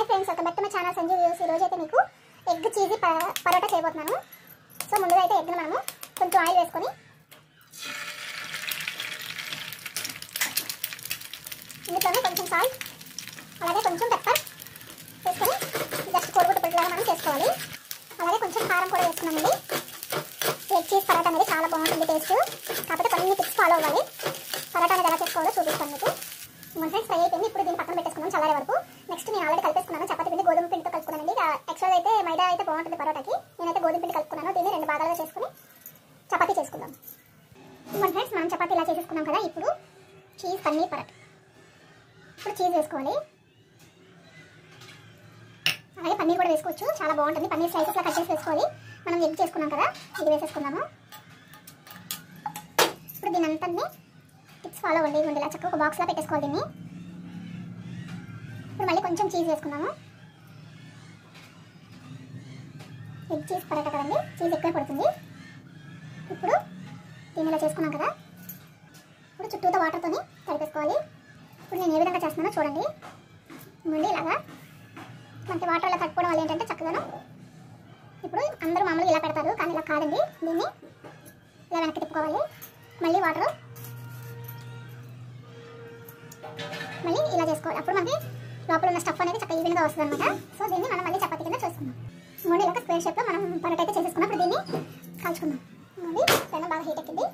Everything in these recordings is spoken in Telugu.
hi friends welcome back to my channel Sanjeev views ఈ రోజు అయితే మీకు ఎగ్ చీజీ ప- పరోటా చేయబోతున్నాను సో ముందుగా అయితే ఎగ్ను మనము కొంచెం ఆయిల్ వేసుకొని ఇందులోనే కొంచెం సాల్ట్ అలాగే కొంచెం పెప్పర్ వేసుకొని జస్ట్ కోడిగుడ్డు పుట్టులాగా మనం చేసుకోవాలి అలాగే కొంచెం కారం కూడా వేసుకున్నామండి ఎగ్ చీజ్ పరోటా అనేది చాలా బాగుంటుంది టేస్ట్ కాకపోతే కొన్ని టిప్స్ ఫాలో అవ్వాలి పరోటా అనేది ఎలా చేసుకోవాలో చూపిస్తాను మీకు మన ఫ్రెండ్స్ ఫ్రై అయిపోయింది ఇప్పుడు దీన్ని పక్కన పెట్టేసుకున్నాం చల్లారే వరకు నెక్స్ట్ నేను ఆల్రెడీ కలిపేసుకున్నాను చపాతీ పిండి గోధుమ పిండితో కలుపుకున్నానండి యాక్చువల్గా అయితే మైదా అయితే బాగుంటుంది పరోటాకి నేనైతే గోధుమ పిండి కలుపుకున్నాను దీన్ని రెండు భాగాలుగా చేసుకుని చపాతీ చేసుకుందాం మన ఫ్రెండ్స్ మనం చపాతీ ఇలా చేసేసుకున్నాం కదా ఇప్పుడు చీజ్ పన్నీర్ పరోటా ఇప్పుడు చీజ్ వేసుకోవాలి అలాగే పన్నీర్ కూడా వేసుకోవచ్చు చాలా బాగుంటుంది పన్నీర్ స్లైసెస్లా కట్ చేసి వేసుకోవాలి మనం ఎగ్ చేసుకున్నాం కదా ఇది వేసేసుకుందాము ఇప్పుడు దీని అంతా టిప్స్ ఫాలో అవ్వండి ఇవ్వండి ఇలా చక్కగా ఒక బాక్స్లో పెట్టేసుకోవాలి దీన్ని ఇప్పుడు మళ్ళీ కొంచెం చీజ్ వేసుకుందాము ఎగ్ చీజ్ పరోటా కదండి చీజ్ ఎక్కువ పడుతుంది ఇప్పుడు దీన్ని ఇలా చేసుకున్నాం కదా ఇప్పుడు చుట్టూతో వాటర్తోని కలిపేసుకోవాలి ఇప్పుడు నేను ఏ విధంగా చేస్తున్నానో చూడండి మళ్ళీ ఇలాగా మనకి వాటర్ అలా కట్టుకోవడం వల్ల ఏంటంటే చక్కగాను ఇప్పుడు అందరూ మామూలుగా ఇలా పెడతారు కానీ ఇలా కాదండి దీన్ని ఇలా వెనక్కి తిప్పుకోవాలి మళ్ళీ వాటర్ మళ్ళీ ఇలా చేసుకోవాలి అప్పుడు మనకి లోపల ఉన్న స్టఫ్ అనేది చక్కగా ఈవెన్గా వస్తుంది అనమాట సో దీన్ని మనం మళ్ళీ చపాతీ కింద చేసుకుందాం మూడు ఇలా స్క్వేర్ షేప్లో మనం పరోటా అయితే చేసేసుకున్నాం ఇప్పుడు దీన్ని కాల్చుకుందాం మళ్ళీ పెనం బాగా హీట్ ఎక్కింది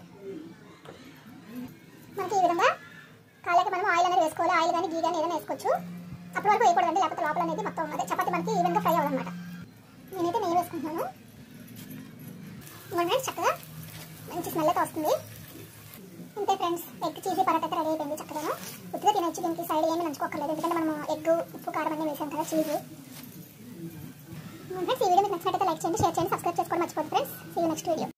మనకి ఈ విధంగా కాలేక మనం ఆయిల్ అనేది వేసుకోవాలి ఆయిల్ కానీ గీ కానీ ఏదైనా వేసుకోవచ్చు అప్పటి వరకు వేయకూడదండి లేకపోతే లోపల అనేది మొత్తం అదే చపాతీ మనకి ఈవెన్గా ఫ్రై అవ్వాలన్నమాట నేనైతే నెయ్యి వేసుకుంటున్నాను మన చక్కగా మంచి స్మెల్ అయితే వస్తుంది అంతే ఫ్రెండ్స్ ఎగ్ చీజీ పరోటా అయితే రెడీ అయిపోయింది చక్కగా ఉత్తిగా తినొచ్చు దీనికి సైడ్ ఏమి నంచుకోకర్లేదు ఎందుకంటే మనం ఎగ్ ఉప్పు కారం అన్నీ వేసాం కదా చీజ్ ఫ్రెండ్స్ ఈ వీడియో మీకు నచ్చినట్టయితే లైక్ చేయండి షేర్ చేయండి సబ్స్క్రైబ్ చేసుకోవడం మర్చిపోదు ఫ్రెండ్స్ సీ నెక్స్ట్ వీడియో